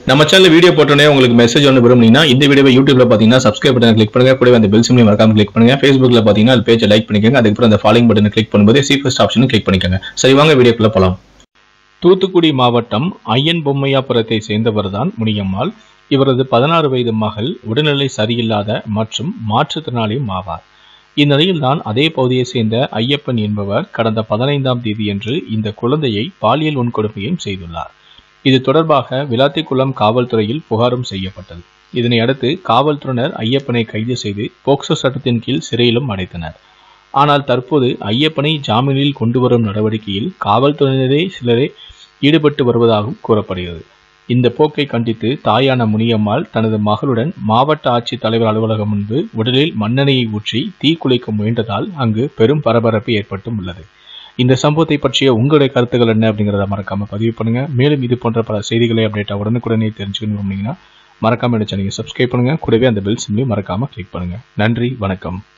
நம்ம channel video போட்டோன்னே உங்களுக்கு மெசேஜ் ஒன்று விரும்புனீங்கன்னா இந்த வீடியோவை யூடியூப்ல பார்த்தீங்கன்னா சப்ஸ்கிரைப் பட்டன் கிளிக் பண்ணுங்க கூடவே அந்த பெல் சிம்லையும் மறக்காம கிளிக் பண்ணுங்க ஃபேஸ்புக்ல பார்த்தீங்கன்னா அது பேஜை லைக் பண்ணிக்கோங்க அதுக்கப்புறம் அந்த ஃபாலோயிங் பட்டனை கிளிக் பண்ணும்போது சி ஃபர்ஸ்ட் ஆப்ஷனும் கிளிக் பண்ணிக்கோங்க சரி வாங்க வீடியோக்குள்ள போலாம் தூத்துக்குடி மாவட்டம் ஐயன் பொம்மையாபுரத்தை சேர்ந்தவர் தான் முனியம்மாள் இவரது பதினாறு வயது மகள் உடல்நிலை சரியில்லாத மற்றும் மாற்றுத்திறனாளியும் ஆவார் இந்நிலையில்தான் அதே பகுதியை சேர்ந்த ஐயப்பன் என்பவர் கடந்த பதினைந்தாம் தேதியன்று இந்த குழந்தையை பாலியல் வன்கொடுமையும் செய்துள்ளார் இது தொடர்பாக விளாத்திக்குளம் காவல்துறையில் புகாரும் செய்யப்பட்டது இதனை அடுத்து காவல்துறையினர் ஐயப்பனை கைது செய்து போக்சோ சட்டத்தின் கீழ் சிறையிலும் அடைத்தனர் ஆனால் தற்போது ஐயப்பனை ஜாமீனில் கொண்டு வரும் நடவடிக்கையில் காவல்துறையினரே சிலரே ஈடுபட்டு வருவதாகவும் கூறப்படுகிறது இந்த போக்கை கண்டித்து தாயான முனியம்மாள் தனது மகளுடன் மாவட்ட ஆட்சித் தலைவர் அலுவலகம் முன்பு உடலில் மண்ணெண்ணெயை ஊற்றி தீக்குளிக்க முயன்றதால் அங்கு பெரும் பரபரப்பு ஏற்பட்டும் உள்ளது இந்த சம்பவத்தை பற்றிய உங்களுடைய கருத்துக்கள் என்ன அப்படிங்கிறத மறக்காம பதிவு பண்ணுங்க மேலும் இது போன்ற பல செய்திகளை அப்டேட்டா உடனுக்குடனே தெரிஞ்சுக்கணும் அப்படிங்கன்னா மறக்காம என்ன சேனலை சப்ஸ்கிரைப் பண்ணுங்க கூடவே அந்த பெல் சிம்லையும் மறக்காம கிளிக் பண்ணுங்க நன்றி வணக்கம்